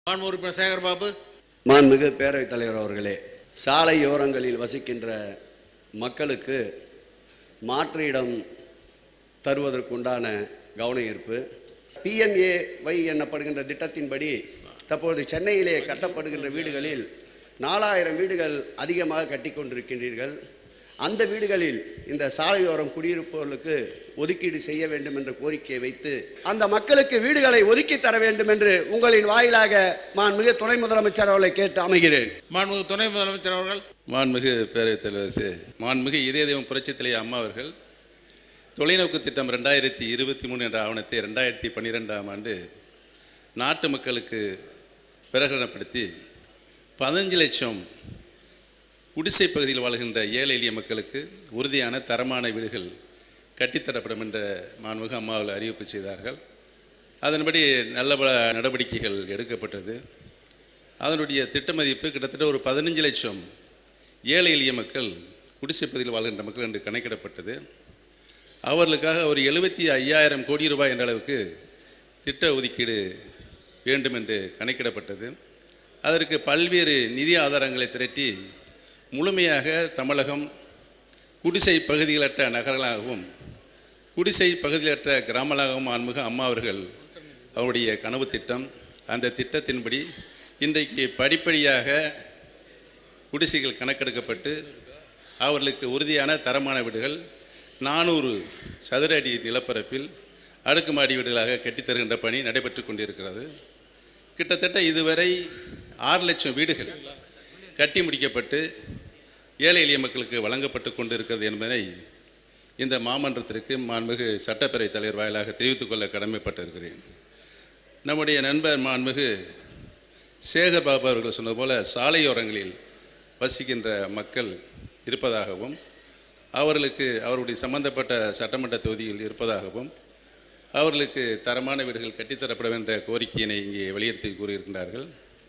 மாண்பு உறுப்பினர் சேகர் பாபு மாண்புமிகு பேரவைத் தலைவர் அவர்களே சாலையோரங்களில் வசிக்கின்ற மக்களுக்கு மாற்று இடம் தருவதற்குண்டான கவன ஈர்ப்பு பிஎம்ஏ எனப்படுகின்ற திட்டத்தின்படி தற்போது சென்னையிலே கட்டப்படுகின்ற வீடுகளில் நாலாயிரம் வீடுகள் அதிகமாக கட்டிக் கொண்டிருக்கின்றீர்கள் அந்த வீடுகளில் இந்த சாலையோரம் குடியிருப்பவர்களுக்கு ஒதுக்கீடு செய்ய வேண்டும் என்ற கோரிக்கையை வைத்து அந்த மக்களுக்கு வீடுகளை ஒதுக்கி தர வேண்டும் என்று உங்களின் வாயிலாக மாண்புமிகு துணை முதலமைச்சர் அவர்களை கேட்டு அமைகிறேன் மாண்புமிகு துணை முதலமைச்சர் அவர்கள் மாண்புமிகு பேரவைத் தலைவர் சே மாண்புமிகு இதய தெய்வம் புரட்சித் தலைவர் அம்மா அவர்கள் தொலைநோக்கு திட்டம் ரெண்டாயிரத்தி இருபத்தி மூணு என்ற ஆவணத்தை ரெண்டாயிரத்தி பன்னிரெண்டாம் ஆண்டு நாட்டு மக்களுக்கு பிரகடனப்படுத்தி பதினஞ்சு லட்சம் குடிசை பகுதியில் வாழ்கின்ற ஏழை எளிய மக்களுக்கு உறுதியான தரமான வீடுகள் கட்டித்தரப்படும் என்ற மாண்புமிகு அம்மா அவர்கள் அறிவிப்பு செய்தார்கள் அதன்படி நல்ல பல நடவடிக்கைகள் எடுக்கப்பட்டது அதனுடைய திட்ட மதிப்பு கிட்டத்தட்ட ஒரு பதினஞ்சு லட்சம் ஏழை எளிய மக்கள் குடிசை பகுதியில் வாழ்கின்ற மக்கள் என்று கணக்கிடப்பட்டது அவர்களுக்காக ஒரு எழுபத்தி ஐயாயிரம் கோடி ரூபாய் என்ற அளவுக்கு திட்ட ஒதுக்கீடு வேண்டும் என்று கணக்கிடப்பட்டது அதற்கு பல்வேறு நிதி ஆதாரங்களை திரட்டி முழுமையாக தமிழகம் குடிசை பகுதிகளற்ற நகரங்களாகவும் குடிசை பகுதிகளற்ற கிராமங்களாகவும் ஆன்மிக அம்மா அவர்கள் அவருடைய கனவு திட்டம் அந்த திட்டத்தின்படி இன்றைக்கு படிப்படியாக குடிசைகள் கணக்கெடுக்கப்பட்டு அவர்களுக்கு உறுதியான தரமான வீடுகள் நானூறு சதுர அடி நிலப்பரப்பில் அடுக்குமாடி வீடுகளாக கட்டித்தருகின்ற பணி நடைபெற்று கொண்டிருக்கிறது கிட்டத்தட்ட இதுவரை ஆறு லட்சம் வீடுகள் கட்டி முடிக்கப்பட்டு ஏழை எளிய மக்களுக்கு வழங்கப்பட்டு கொண்டிருக்கிறது என்பதை இந்த மாமன்றத்திற்கு மாண்புமிகு சட்டப்பேரவைத் தலைவர் வாயிலாக தெரிவித்துக் கொள்ள கடமைப்பட்டிருக்கிறேன் நம்முடைய நண்பர் மாண்புமிகு சேகர் பாபு அவர்கள் சொன்னது போல சாலையோரங்களில் வசிக்கின்ற மக்கள் இருப்பதாகவும் அவர்களுக்கு அவருடைய சம்பந்தப்பட்ட சட்டமன்ற தொகுதியில் இருப்பதாகவும் அவர்களுக்கு தரமான வீடுகள் கட்டித்தரப்பட என்ற கோரிக்கையினை இங்கே வலியுறுத்தி கூறியிருக்கின்றார்கள்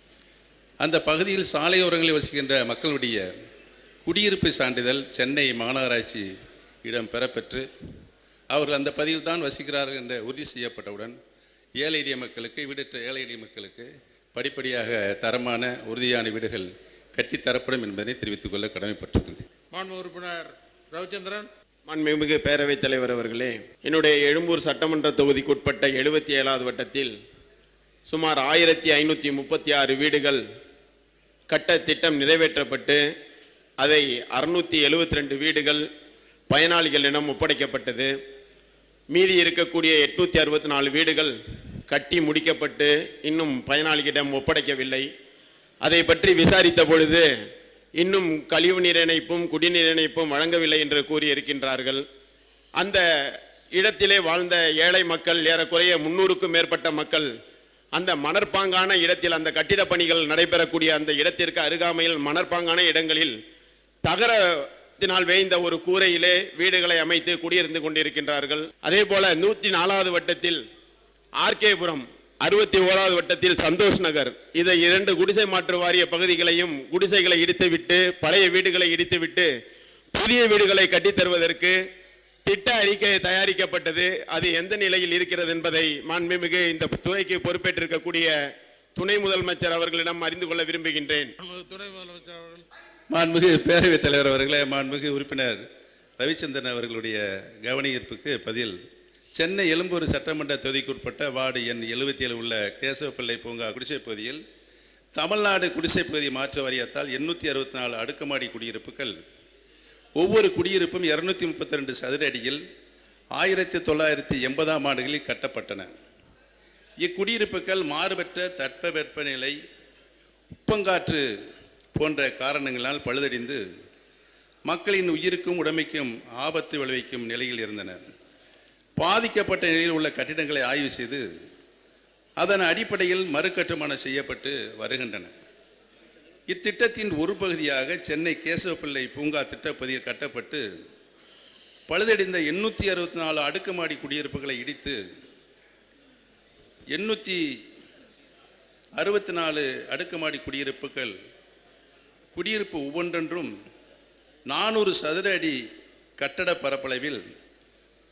அந்த பகுதியில் சாலையோரங்களில் வசிக்கின்ற மக்களுடைய குடியிருப்பு சான்றிதழ் சென்னை மாநகராட்சி இடம் பெறப்பெற்று அவர்கள் அந்த பகுதியில் தான் வசிக்கிறார்கள் என்ற உறுதி செய்யப்பட்டவுடன் ஏழை எளிய மக்களுக்கு வீடற்ற ஏழை எளிய மக்களுக்கு படிப்படியாக தரமான உறுதியான வீடுகள் கட்டித்தரப்படும் என்பதை தெரிவித்துக் கொள்ள கடமைப்பட்டிருக்கின்றேன் மாண்பு உறுப்பினர் ரவிச்சந்திரன் மாண்புமிகு பேரவைத் தலைவர் அவர்களே என்னுடைய எழும்பூர் சட்டமன்ற தொகுதிக்குட்பட்ட எழுபத்தி ஏழாவது வட்டத்தில் சுமார் ஆயிரத்தி ஐநூற்றி முப்பத்தி ஆறு வீடுகள் கட்ட திட்டம் நிறைவேற்றப்பட்டு அதை அறுநூற்றி எழுபத்தி ரெண்டு வீடுகள் பயனாளிகளிடம் ஒப்படைக்கப்பட்டது மீதி இருக்கக்கூடிய எட்நூற்றி அறுபத்தி நாலு வீடுகள் கட்டி முடிக்கப்பட்டு இன்னும் பயனாளிகளிடம் ஒப்படைக்கவில்லை அதை பற்றி விசாரித்த பொழுது இன்னும் கழிவு நீர் இணைப்பும் குடிநீர் இணைப்பும் வழங்கவில்லை என்று கூறியிருக்கின்றார்கள் அந்த இடத்திலே வாழ்ந்த ஏழை மக்கள் ஏறக்குறைய முன்னூறுக்கும் மேற்பட்ட மக்கள் அந்த மணற்பாங்கான இடத்தில் அந்த கட்டிடப் பணிகள் நடைபெறக்கூடிய அந்த இடத்திற்கு அருகாமையில் மணற்பாங்கான இடங்களில் தகரத்தினால் வேய்ந்த ஒரு கூரையிலே வீடுகளை அமைத்து குடியிருந்து கொண்டிருக்கின்றார்கள் அதே போல நூற்றி நாலாவது வட்டத்தில் ஆர்கேபுரம் அறுபத்தி ஓராவது வட்டத்தில் சந்தோஷ் நகர் இதை இரண்டு குடிசை மாற்று வாரிய பகுதிகளையும் குடிசைகளை இடித்துவிட்டு பழைய வீடுகளை இடித்துவிட்டு புதிய வீடுகளை கட்டித் தருவதற்கு திட்ட அறிக்கை தயாரிக்கப்பட்டது அது எந்த நிலையில் இருக்கிறது என்பதை மாண்புமிகு இந்த துறைக்கு பொறுப்பேற்றிருக்கக்கூடிய துணை முதலமைச்சர் அவர்களிடம் அறிந்து கொள்ள விரும்புகின்றேன் மாண்புமிகு துணை முதலமைச்சர் அவர்கள் மாண்புமிகு பேரவைத் தலைவர் அவர்களே மாண்புமிகு உறுப்பினர் ரவிச்சந்திரன் அவர்களுடைய கவன ஈர்ப்புக்கு பதில் சென்னை எழும்பூர் சட்டமன்ற தொகுதிக்குட்பட்ட வார்டு எண் எழுபத்தி ஏழு உள்ள கேசவப்பிள்ளை பூங்கா குடிசை பகுதியில் தமிழ்நாடு குடிசை பகுதி மாற்று வாரியத்தால் எண்ணூற்றி அறுபத்தி நாலு அடுக்குமாடி குடியிருப்புகள் ஒவ்வொரு குடியிருப்பும் இருநூத்தி முப்பத்தி ரெண்டு சதுர அடியில் ஆயிரத்தி தொள்ளாயிரத்தி எண்பதாம் ஆண்டுகளில் கட்டப்பட்டன இக்குடியிருப்புகள் மாறுபட்ட தட்பவெப்பநிலை உப்பங்காற்று போன்ற காரணங்களால் பழுதடைந்து மக்களின் உயிருக்கும் உடைமைக்கும் ஆபத்து விளைவிக்கும் நிலையில் இருந்தன பாதிக்கப்பட்ட நிலையில் உள்ள கட்டிடங்களை ஆய்வு செய்து அதன் அடிப்படையில் மறுகட்டுமானம் செய்யப்பட்டு வருகின்றன இத்திட்டத்தின் ஒரு பகுதியாக சென்னை கேசவப்பிள்ளை பூங்கா திட்டப்பகுதியில் கட்டப்பட்டு பழுதடைந்த எண்ணூற்றி அறுபத்தி நாலு அடுக்குமாடி குடியிருப்புகளை இடித்து எண்ணூற்றி அறுபத்தி நாலு அடுக்குமாடி குடியிருப்புகள் குடியிருப்பு ஒவ்வொன்றென்றும் நானூறு சதுர அடி கட்டட பரப்பளவில்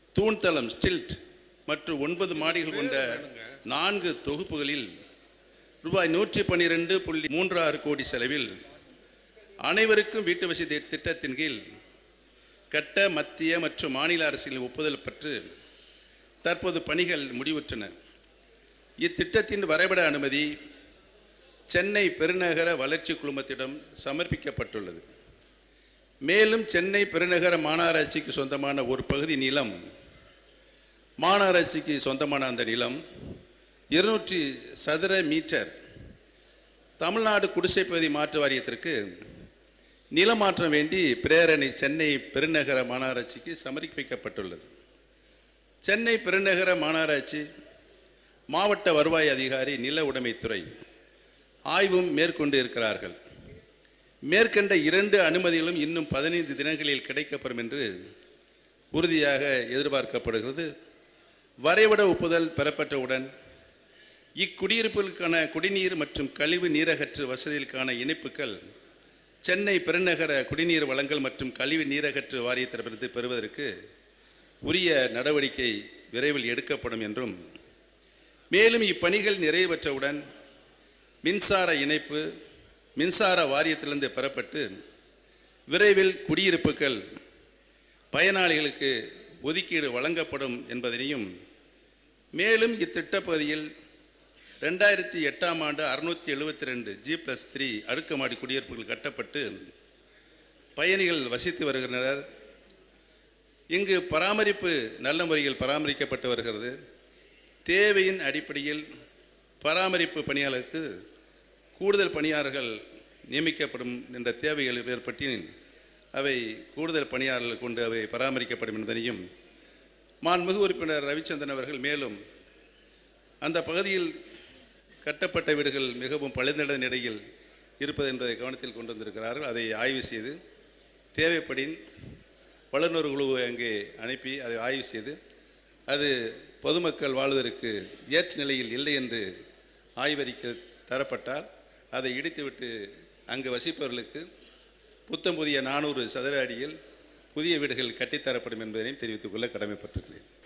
தூண்தளம் ஸ்டில்ட் மற்றும் ஒன்பது மாடிகள் கொண்ட நான்கு தொகுப்புகளில் ரூபாய் நூற்றி பன்னிரெண்டு புள்ளி மூன்று ஆறு கோடி செலவில் அனைவருக்கும் வீட்டு வசதி திட்டத்தின் கீழ் கட்ட மத்திய மற்றும் மாநில அரசின் ஒப்புதல் பெற்று தற்போது பணிகள் முடிவுற்றன இத்திட்டத்தின் வரைபட அனுமதி சென்னை பெருநகர வளர்ச்சி குழுமத்திடம் சமர்ப்பிக்கப்பட்டுள்ளது மேலும் சென்னை பெருநகர மாநகராட்சிக்கு சொந்தமான ஒரு பகுதி நிலம் மாநகராட்சிக்கு சொந்தமான அந்த நிலம் இருநூற்றி சதுர மீட்டர் தமிழ்நாடு குடிசை பகுதி மாற்று வாரியத்திற்கு நிலமாற்றம் வேண்டி பிரேரணை சென்னை பெருநகர மாநகராட்சிக்கு சமர்ப்பிக்கப்பட்டுள்ளது சென்னை பெருநகர மாநகராட்சி மாவட்ட வருவாய் அதிகாரி நில உடைமைத்துறை ஆய்வும் மேற்கொண்டு இருக்கிறார்கள் மேற்கண்ட இரண்டு அனுமதிகளும் இன்னும் பதினைந்து தினங்களில் கிடைக்கப்பெறும் என்று உறுதியாக எதிர்பார்க்கப்படுகிறது வரைபட ஒப்புதல் பெறப்பட்டவுடன் இக்குடியிருப்புகளுக்கான குடிநீர் மற்றும் கழிவு நீரகற்று வசதிகளுக்கான இணைப்புகள் சென்னை பெருநகர குடிநீர் வழங்கல் மற்றும் கழிவு நீரகற்று வாரியத்திடமிருந்து பெறுவதற்கு உரிய நடவடிக்கை விரைவில் எடுக்கப்படும் என்றும் மேலும் இப்பணிகள் நிறைவேற்றவுடன் மின்சார இணைப்பு மின்சார வாரியத்திலிருந்து பெறப்பட்டு விரைவில் குடியிருப்புகள் பயனாளிகளுக்கு ஒதுக்கீடு வழங்கப்படும் என்பதனையும் மேலும் இத்திட்டப் பகுதியில் ரெண்டாயிரத்தி எட்டாம் ஆண்டு அறுநூற்றி எழுபத்தி ரெண்டு ஜி ப்ளஸ் த்ரீ அடுக்குமாடி குடியிருப்புகள் கட்டப்பட்டு பயணிகள் வசித்து வருகின்றனர் இங்கு பராமரிப்பு நல்ல முறையில் பராமரிக்கப்பட்டு வருகிறது தேவையின் அடிப்படையில் பராமரிப்பு பணியாளருக்கு கூடுதல் பணியாளர்கள் நியமிக்கப்படும் என்ற தேவைகள் ஏற்பட்டின் அவை கூடுதல் பணியாளர்கள் கொண்டு அவை பராமரிக்கப்படும் என்பதையும் மாண்புமிகு உறுப்பினர் ரவிச்சந்திரன் அவர்கள் மேலும் அந்த பகுதியில் கட்டப்பட்ட வீடுகள் மிகவும் பழுதடைந்த நிலையில் இருப்பது என்பதை கவனத்தில் கொண்டு வந்திருக்கிறார்கள் அதை ஆய்வு செய்து தேவைப்படின் வல்லுநர் குழுவை அங்கே அனுப்பி அதை ஆய்வு செய்து அது பொதுமக்கள் வாழ்வதற்கு ஏற்ற நிலையில் இல்லை என்று ஆய்வறிக்கை தரப்பட்டால் அதை இடித்துவிட்டு அங்கு வசிப்பவர்களுக்கு புத்தம் புதிய நானூறு சதுர அடியில் புதிய வீடுகள் கட்டித்தரப்படும் என்பதனையும் தெரிவித்துக் கொள்ள கடமைப்பட்டிருக்கிறேன்